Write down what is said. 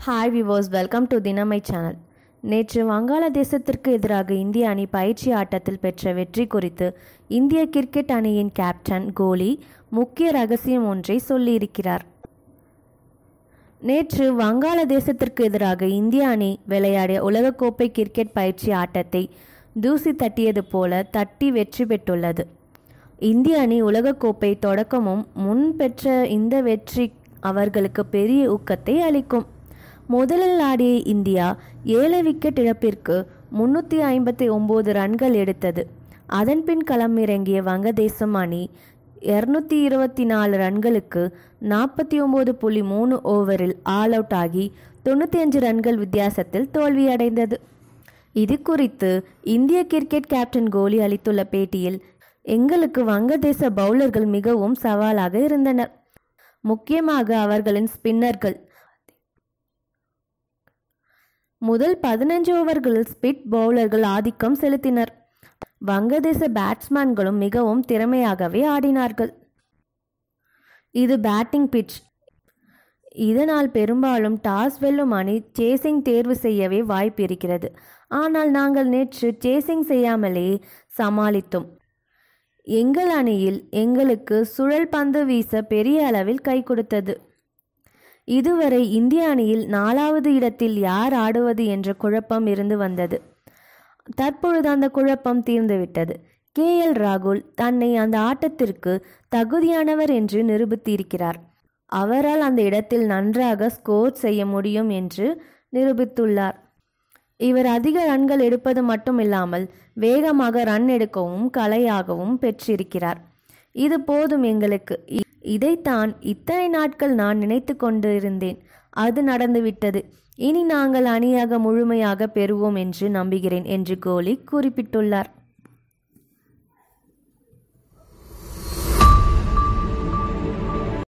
hi விவோஸ் welcome to Dinamai channel நேற்று வங்காளதேசத்திற்கு எதிராக இந்திய அணி பயிற்சி ஆட்டத்தில் பெற்ற வெற்றி குறித்து இந்திய கிரிக்கெட் அணியின் கேப்டன் கோலி முக்கிய ரகசியம் ஒன்றை சொல்லியிருக்கிறார் நேற்று வங்காளதேசத்திற்கு எதிராக இந்திய அணி விளையாடிய உலகக்கோப்பை கிரிக்கெட் பயிற்சி ஆட்டத்தை தூசி தட்டியது போல தட்டி வெற்றி பெற்றுள்ளது இந்திய அணி உலகக்கோப்பை தொடக்கமும் முன் பெற்ற இந்த வெற்றி அவர்களுக்கு பெரிய ஊக்கத்தை அளிக்கும் முதலில் ஆடிய இந்தியா ஏழு விக்கெட் இழப்பிற்கு முன்னூற்றி ஐம்பத்தி ஒம்பது ரன்கள் எடுத்தது அதன்பின் களமிறங்கிய வங்கதேசம் அணி இரநூத்தி இருபத்தி நாலு ரன்களுக்கு நாற்பத்தி ஒம்பது புள்ளி மூணு ஓவரில் ஆல் அவுட் ஆகி தொண்ணூற்றி அஞ்சு ரன்கள் வித்தியாசத்தில் தோல்வியடைந்தது இது குறித்து இந்திய கிரிக்கெட் கேப்டன் கோலி அளித்துள்ள பேட்டியில் எங்களுக்கு வங்கதேச பவுலர்கள் மிகவும் சவாலாக இருந்தனர் முக்கியமாக அவர்களின் ஸ்பின்னர்கள் முதல் பதினஞ்சு ஓவர்களில் ஸ்பிட் பவுலர்கள் ஆதிக்கம் செலுத்தினர் வங்கதேச பேட்ஸ்மேன்களும் மிகவும் திறமையாகவே ஆடினார்கள் இது பேட்டிங் பிட்ச் இதனால் பெரும்பாலும் டாஸ் வெல்லும் அணி சேசிங் தேர்வு செய்யவே வாய்ப்பு இருக்கிறது ஆனால் நாங்கள் நேற்று சேசிங் செய்யாமலே சமாளித்தோம் எங்கள் அணியில் எங்களுக்கு சுழல் பந்து வீச பெரிய அளவில் கை கொடுத்தது இதுவரை இந்திய அணியில் நாலாவது இடத்தில் யார் ஆடுவது என்ற குழப்பம் இருந்து வந்தது தற்பொழுது அந்த குழப்பம் தீர்ந்துவிட்டது கே எல் ராகுல் தன்னை அந்த ஆட்டத்திற்கு தகுதியானவர் என்று நிரூபித்திருக்கிறார் அவரால் அந்த இடத்தில் நன்றாக ஸ்கோர் செய்ய முடியும் என்று நிரூபித்துள்ளார் இவர் அதிக ரன்கள் எடுப்பது மட்டுமில்லாமல் வேகமாக ரன் எடுக்கவும் கலையாகவும் பெற்றிருக்கிறார் இது போதும் எங்களுக்கு இ- இதைத்தான் இத்தனை நாட்கள் நான் நினைத்து கொண்டிருந்தேன் அது நடந்துவிட்டது இனி நாங்கள் அணியாக முழுமையாக பெறுவோம் என்று நம்புகிறேன் என்று கோலி குறிப்பிட்டுள்ளார்